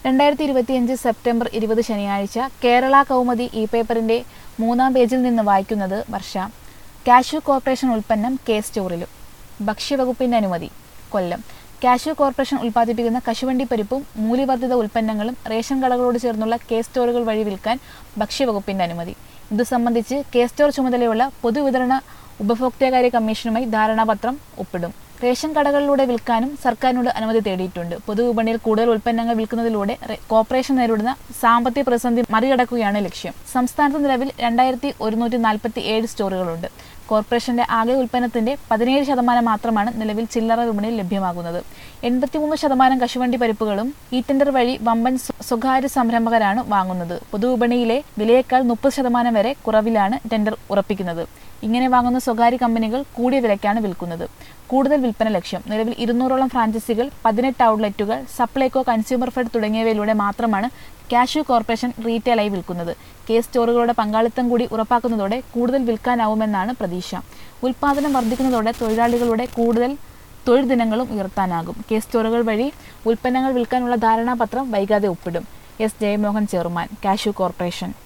രണ്ടായിരത്തി ഇരുപത്തിയഞ്ച് സെപ്റ്റംബർ ഇരുപത് ശനിയാഴ്ച കേരള കൗമുദി ഇ പേപ്പറിന്റെ മൂന്നാം പേജിൽ നിന്ന് വായിക്കുന്നത് വർഷ കാഷ്യൂ കോർപ്പറേഷൻ ഉൽപ്പന്നം കെ സ്റ്റോറിലും ഭക്ഷ്യവകുപ്പിന്റെ അനുമതി കൊല്ലം കാഷ്യൂ കോർപ്പറേഷൻ ഉൽപ്പാദിപ്പിക്കുന്ന കശുവണ്ടി പരിപ്പും മൂല്യവർദ്ധിത ഉൽപ്പന്നങ്ങളും റേഷൻ കടകളോട് ചേർന്നുള്ള കെ സ്റ്റോറുകൾ വഴി വിൽക്കാൻ ഭക്ഷ്യവകുപ്പിന്റെ അനുമതി ഇതു സംബന്ധിച്ച് കെ സ്റ്റോർ ചുമതലയുള്ള പൊതുവിതരണ ഉപഭോക്താകാര്യ കമ്മീഷനുമായി ധാരണാപത്രം ഒപ്പിടും റേഷൻ കടകളിലൂടെ വിൽക്കാനും സർക്കാരിനോട് അനുമതി തേടിയിട്ടുണ്ട് പൊതുവിപണിയിൽ കൂടുതൽ ഉൽപ്പന്നങ്ങൾ വിൽക്കുന്നതിലൂടെ റേ- കോർപ്പറേഷൻ നേരിടുന്ന സാമ്പത്തിക പ്രതിസന്ധി മറികടക്കുകയാണ് ലക്ഷ്യം സംസ്ഥാനത്ത് നിലവിൽ രണ്ടായിരത്തി ഒരുന്നൂറ്റി നാൽപ്പത്തി ഏഴ് സ്റ്റോറുകളുണ്ട് കോർപ്പറേഷന്റെ ആകെ ഉൽപ്പന്നത്തിന്റെ പതിനേഴ് ശതമാനം മാത്രമാണ് നിലവിൽ ചില്ലറ വിപണിയിൽ ലഭ്യമാകുന്നത് എൺപത്തിമൂന്ന് ശതമാനം കശുവണ്ടി പരിപ്പുകളും ഈ ടെൻഡർ വഴി വമ്പൻ സ്വ- സ്വകാര്യ സംരംഭകരാണ് വാങ്ങുന്നത് പൊതുവിപണിയിലെ വിലയേക്കാൾ മുപ്പത് ശതമാനം വരെ കുറവിലാണ് ടെൻഡർ ഉറപ്പിക്കുന്നത് ഇങ്ങനെ വാങ്ങുന്ന സ്വകാര്യ കമ്പനികൾ കൂടിയ വിലയ്ക്കാണ് വിൽക്കുന്നത് കൂടുതൽ വിൽപ്പന ലക്ഷ്യം നിലവിൽ ഇരുന്നൂറോളം ഫ്രാഞ്ചൈസികൾ പതിനെട്ട് ഔട്ട്ലെറ്റുകൾ സപ്ലൈകോ കൺസ്യൂമർ ഫെഡ് തുടങ്ങിയവയിലൂടെ മാത്രമാണ് കാഷ്യൂ കോർപ്പറേഷൻ റീറ്റെയിലായി വിൽക്കുന്നത് കെ സ്റ്റോറുകളുടെ പങ്കാളിത്തം കൂടി ഉറപ്പാക്കുന്നതോടെ കൂടുതൽ വിൽക്കാനാവുമെന്നാണ് പ്രതീക്ഷ ഉൽപാദനം വർദ്ധിക്കുന്നതോടെ തൊഴിലാളികളുടെ കൂടുതൽ തൊഴിൽ ദിനങ്ങളും ഉയർത്താനാകും കെ സ്റ്റോറുകൾ വഴി ഉൽപ്പന്നങ്ങൾ വിൽക്കാനുള്ള ധാരണാപത്രം വൈകാതെ ഒപ്പിടും S Jayamohan chairman cashew corporation